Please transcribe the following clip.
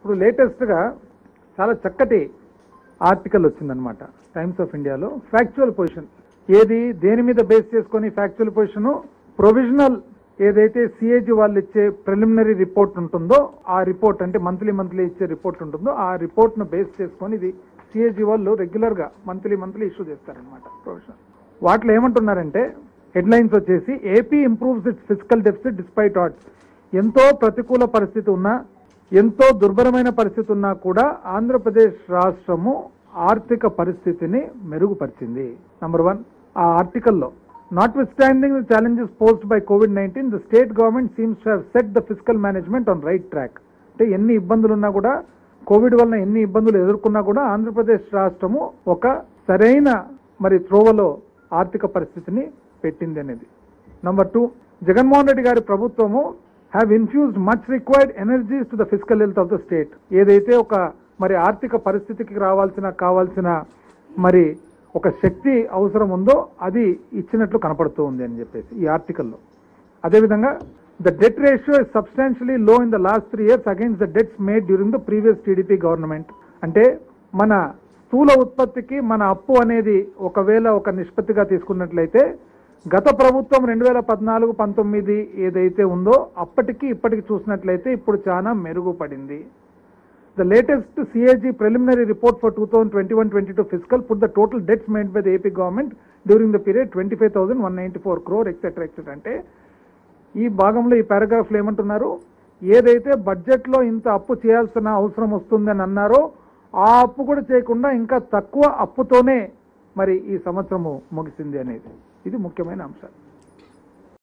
ఇప్పుడు లేటెస్ట్గా చాలా చక్కటి ఆర్టికల్ వచ్చిందనమాట టైమ్స్ ఆఫ్ ఇండియాలో ఫ్యాక్చువల్ పొజిషన్ ఏది దేని మీద బేస్ చేసుకొని ఫ్యాక్చువల్ పొజిషన్ ప్రొవిజనల్ ఏదైతే సిఏజీ వాళ్ళు ఇచ్చే ప్రిలిమినరీ రిపోర్ట్ ఉంటుందో ఆ రిపోర్ట్ అంటే మంత్లీ మంత్లీ ఇచ్చే రిపోర్ట్ ఉంటుందో ఆ రిపోర్ట్ ను బేస్ చేసుకొని ఇది సిఏజీ వాళ్ళు రెగ్యులర్ గా మంత్లీ మంత్లీ ఇష్యూ చేస్తారనమాట ప్రొవిజనల్ వాటిలో ఏమంటున్నారంటే హెడ్లైన్స్ వచ్చేసి AP improves its physical deficit despite odds ఎంతో ప్రతికూల పరిస్థితి ఉన్నా ఎంతో దుర్భరమైన పరిస్థితి ఉన్నా కూడా ఆంధ్రప్రదేశ్ రాష్ట్రము ఆర్థిక పరిస్థితిని మెరుగుపరిచింది నంబర్ వన్ ఆ ఆర్టికల్లో notwithstanding the challenges posed by Covid nineteen the state government seems to have set the physical management on right track అంటే ఎన్ని ఇబ్బందులు ఉన్నా కూడా కోవిడ్ వలన ఎన్ని ఇబ్బందులు ఎదుర్కొన్నా కూడా ఆంధ్రప్రదేశ్ రాష్ట్రము ఒక సరైన మరి త్రోవలో ఆర్థిక పరిస్థితిని పెట్టింది అనేది నంబర్ టూ జగన్మోహన్ రెడ్డి గారి ప్రభుత్వము have infused much required energies to the physical health of the state ఏదైతే ఒక మరి ఆర్థిక పరిస్థితికి రావాల్సిన కావాల్సిన మరి ఒక శక్తి అవసరం ఉందో అది ఇచ్చినట్లు కనపడుతూ ఉంది అని చెప్పేసి ఈ ఆర్టికల్లో అదేవిధంగా the debt ratio is substantially low in the last three years against the debts made during the previous TDP government అంటే మన స్థూల ఉత్పత్తికి మన అప్పు అనేది ఒకవేళ ఒక నిష్పత్తిగా తీసుకున్నట్లయితే గత ప్రభుత్వం రెండు వేల పద్నాలుగు పంతొమ్మిది ఏదైతే ఉందో అప్పటికి ఇప్పటికి చూసినట్లయితే ఇప్పుడు చాలా మెరుగుపడింది The latest CAG preliminary report for 2021-22 fiscal put the total debts made by the AP government during the period 25,194 crore, etc. etc. అంటే ఈ భాగంలో ఈ పారాగ్రాఫ్ లో ఏమంటున్నారు ఏదైతే బడ్జెట్ లో ఇంత అప్పు చేయాల్సిన అవసరం వస్తుందని అన్నారో ఆ అప్పు కూడా చేయకుండా ఇంకా తక్కువ అప్పుతోనే మరి ఈ సంవత్సరము ముగిసింది అనేది ఇది ముఖ్యమైన అంశాలు